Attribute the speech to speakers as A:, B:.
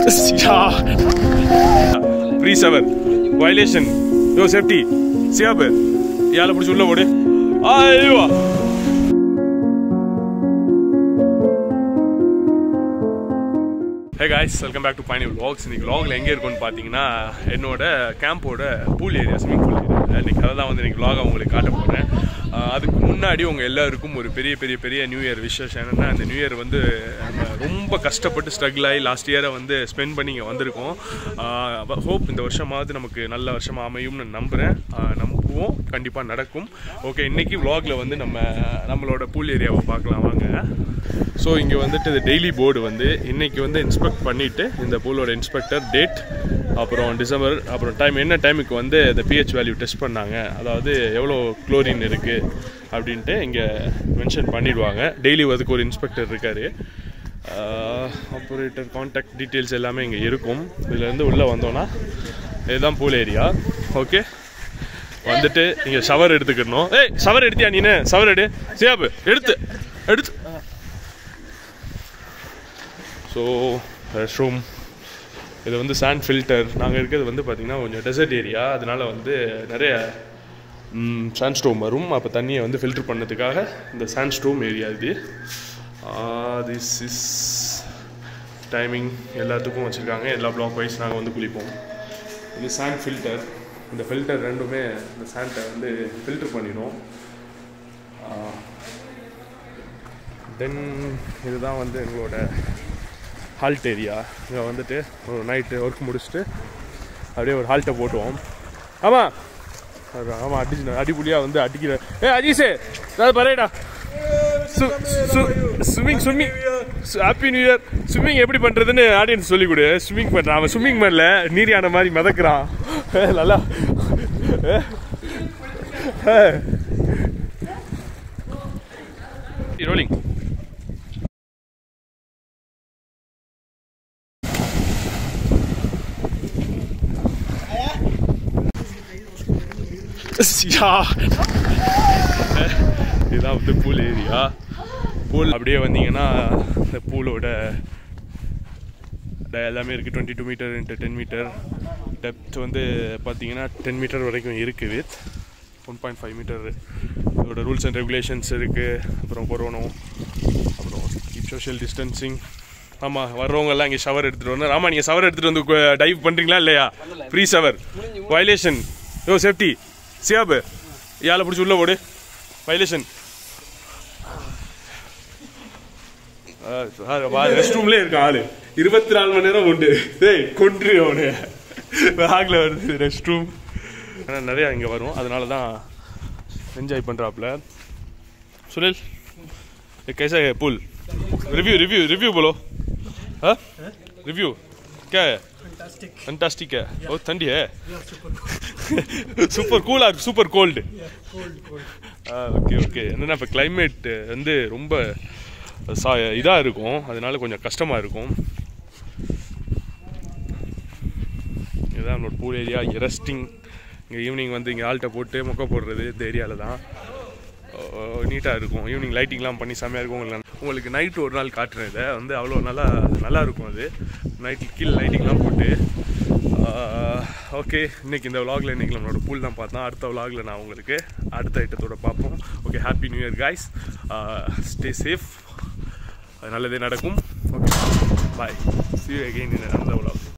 A: pre செவர் violation யோ safety சியாபு யாரை பிடிச்சி உள்ள ஓடு ஐயோ hey guys welcome back to பைனி vlogs இன்னைக்கு vlogல எங்கே இருக்கும்னு பார்த்தீங்கன்னா என்னோட கேம்போட pool area swimming pool area இன்னைக்கு அதை தான் வந்து இன்னைக்கு vlog உங்களுக்கு காட்ட போகிறேன் அதுக்கு முன்னாடி உங்கள் எல்லாருக்கும் ஒரு பெரிய பெரிய பெரிய நியூ இயர் விஷஸ் என்னென்னா அந்த நியூ இயர் வந்து நம்ம ரொம்ப கஷ்டப்பட்டு ஸ்ட்ரகிள் ஆகி லாஸ்ட் இயரை வந்து ஸ்பெண்ட் பண்ணி இங்கே வந்திருக்கோம் ஹோப் இந்த வருஷமாவது நமக்கு நல்ல வருஷமாக அமையும்னு நம்புகிறேன் நம்புவோம் கண்டிப்பாக நடக்கும் ஓகே இன்னைக்கு vlogல வந்து நம்ம நம்மளோட பூல் ஏரியாவை பார்க்கலாம் வாங்க ஸோ இங்கே வந்துட்டு இது டெய்லி போர்டு வந்து இன்னைக்கு வந்து இன்ஸ்பெக்ட் பண்ணிவிட்டு இந்த பூலோட இன்ஸ்பெக்டர் டேட் அப்புறம் டிசம்பர் அப்புறம் டைம் என்ன டைமுக்கு வந்து இந்த பிஹெச் வேல்யூ டெஸ்ட் பண்ணாங்க அதாவது எவ்வளோ குளோரின் இருக்குது அப்படின்ட்டு இங்கே மென்ஷன் பண்ணிடுவாங்க டெய்லி அதுக்கு ஒரு இன்ஸ்பெக்டர் இருக்கார் ஆப்ரேட்டர் காண்டாக்ட் டீட்டெயில்ஸ் எல்லாமே இங்கே இருக்கும் இதுலேருந்து உள்ளே வந்தோன்னா இதுதான் பூல் ஏரியா ஓகே வந்துட்டு நீங்கள் ஷவர் எடுத்துக்கணும் ஏய் ஷவர் எடுத்தியா நீனு ஷவர் எடு சியாபு எடுத்து எடுத்து ஸோ ரெஸ்ட் ரூம் இது வந்து சாண்ட் ஃபில்டர் நாங்கள் இருக்கிறது வந்து பார்த்திங்கன்னா கொஞ்சம் டெசர்ட் ஏரியா அதனால வந்து நிறைய சாண்ட் ஸ்டோம் வரும் அப்போ தண்ணியை வந்து ஃபில்டர் பண்ணதுக்காக இந்த சாண்ட் ஸ்டோம் ஏரியா இது திஸ் இஸ் டைமிங் எல்லாத்துக்கும் வச்சுருக்காங்க எல்லா பிளாக் வைஸ் நாங்கள் வந்து குளிப்போம் இது சாண்ட் ஃபில்டர் இந்த ஃபில்டர் ரெண்டுமே இந்த சாண்டை வந்து ஃபில்டர் பண்ணிடும் தென் இதுதான் வந்து எங்களோட ஹால்ட் ஏரியா இங்கே வந்துட்டு ஒரு நைட்டு ஒர்க் முடிச்சுட்டு அப்படியே ஒரு ஹால்ட்டை போட்டுவோம் ஆமாம் ஆமாம் அடிச்சு அடிப்புலியாக வந்து அடிக்கிற ஏ அஜீஸே ஏதாவது பரேடா swimming swimming happy new year swimming எப்படி பண்ணுறதுன்னு ஆடியன்ஸ் சொல்லிக் கொடு ஸ்விம்மிங் பண்ணுறான் அவன் ஸ்விம்மிங் பண்ணல நீரியான மாதிரி மிதக்குறான் நல்லா ரோலிங் இதுதான் வந்து பூல் ஏரியா பூல் அப்படியே வந்தீங்கன்னா இந்த பூலோட எல்லாமே இருக்குது twenty two meter into ten meter depth வந்து பார்த்தீங்கன்னா டென் மீட்டர் வரைக்கும் இருக்குது with one point five meter இதோட ரூல்ஸ் அண்ட் ரெகுலேஷன்ஸ் இருக்குது அப்புறம் கொரோனா அப்புறம் கீப் சோஷியல் டிஸ்டன்சிங் ஆமாம் வர்றவங்கெல்லாம் இங்கே ஷவர் எடுத்துகிட்டு வரணும் ஆமாம் நீங்கள் ஷவர் எடுத்துகிட்டு வந்து டைவ் பண்ணுறீங்களா இல்லையா ஃப்ரீ ஷவர் வயலேஷன் யோ சேஃப்டி சியாபு யாரை பிடிச்சி உள்ள ஓடு வயலேஷன் ரெஸ்ட் ரூம்லேயே இருக்கான் ஆளு இருபத்தி நாலு மணி நேரம் உண்டு டேய் கொன்று அவனு பேக்கில் வருது ரெஸ்ட் ரூம் ஆனால் நிறையா இங்கே வரும் அதனால தான் என்ஜாய் பண்ணுறாப்புல சுனில் कैसा है पुल रिव्यू रिव्यू रिव्यू बोलो हाँ रिव्यू क्या है फंटास्टिक है बहुत ठंडी है சூப்பர் கூலா இருக்கு சூப்பர் கோல்டு ஓகே ஓகே என்னன்னா இப்போ கிளைமேட் வந்து ரொம்ப சா இதாக இருக்கும் அதனால கொஞ்சம் கஷ்டமாக இருக்கும் இதுதான் நம்மளோட பூல் ஏரியா ரெஸ்டிங் இங்கே ஈவினிங் வந்து இங்கே ஆல்ட்டை போட்டு மொக்க போடுறது இந்த ஏரியாவில் தான் நீட்டாக இருக்கும் ஈவினிங் லைட்டிங்லாம் பண்ணி செம்மையாக இருக்கும் உங்களுக்கு உங்களுக்கு நைட்டு ஒரு நாள் காட்டுறேன் இதை வந்து அவ்வளோ நல்லா நல்லா இருக்கும் அது நைட் கீழே லைட்டிங்லாம் போட்டு ஓகே இன்றைக்கி இந்த விலாகில் இன்றைக்கி நம்மளோட பூல் தான் பார்த்தோம் அடுத்த விலாகில் நான் உங்களுக்கு அடுத்த ஐட்டத்தோட பார்ப்போம் okay happy new year guys stay safe நல்லதே நடக்கும் ஓகே பாய் சி அகெயின் இந்த விலாக்